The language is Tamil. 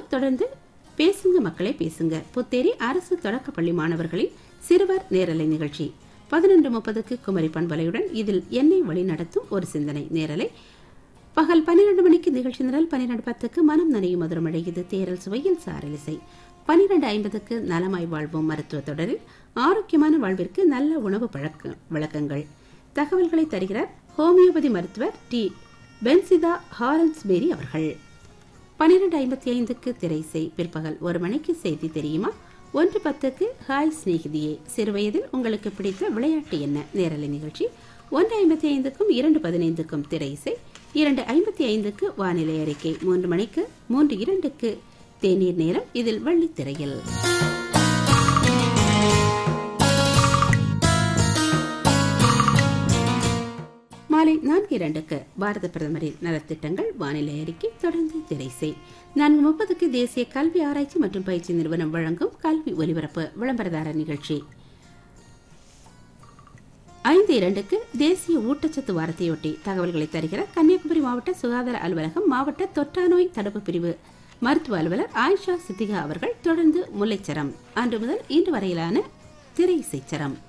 தொடர்ந்து பேசுங்க மக்களே பேசுங்க புத்தேரி அரசு தொடக்கப்பள்ளி மாணவர்களின் சிறுவர் நேரலை நிகழ்ச்சி பதினொன்று முப்பதுக்கு குமரி பண்பலையுடன் இதில் என்னை வழிநடத்தும் ஒரு சிந்தனை நேரலை பகல் பன்னிரண்டு மணிக்கு நிகழ்ச்சி நிரல் பன்னிரண்டு பத்துக்கு மனம் நனையும் மதுரமழை இது தேரல் சுவையில் சாரலிசை பன்னிரண்டு ஐம்பதுக்கு நலமாய் வாழ்வோம் மருத்துவ தொடரில் ஆரோக்கியமான வாழ்விற்கு நல்ல உணவு பழக்க விளக்கங்கள் தகவல்களை தருகிறார் ஹோமியோபதி மருத்துவர் டி பென்சிதா ஹாரன்ஸ்பேரி அவர்கள் பன்னிரண்டு ஐம்பத்தி ஐந்துக்கு திரைசை பிற்பகல் ஒரு மணிக்கு செய்தி தெரியுமா ஒன்று பத்துக்கு ஹாய் சிநேகிதியே சிறுவயதில் உங்களுக்கு பிடித்த விளையாட்டு என்ன நேரலை நிகழ்ச்சி ஒன்று ஐம்பத்தி ஐந்துக்கும் இரண்டு பதினைந்துக்கும் திரை இசை இரண்டு ஐம்பத்தி ஐந்துக்கு வானிலை அறிக்கை மூன்று மணிக்கு மூன்று இரண்டுக்கு தேநீர் நேரம் இதில் வள்ளித்திரையில் மாலை நான்கு இரண்டுக்கு பாரத பிரதமரின் நலத்திட்டங்கள் வானிலை அறிக்கை தொடர்ந்து திரைசை நான்கு முப்பதுக்கு தேசிய கல்வி ஆராய்ச்சி மற்றும் பயிற்சி நிறுவனம் வழங்கும் கல்வி ஒலிபரப்பு விளம்பரதாரர் நிகழ்ச்சி ஐந்து இரண்டுக்கு தேசிய ஊட்டச்சத்து வாரத்தையொட்டி தகவல்களை தருகிறார் கன்னியாகுமரி மாவட்ட சுகாதார அலுவலகம் மாவட்ட தொற்றாநோய் தடுப்பு பிரிவு மருத்துவ அலுவலர் ஆயிஷா சித்திகா அவர்கள் தொடர்ந்து முல்லைச்சரம் அன்று முதல் இன்று வரையிலான திரை இசைச்சரம்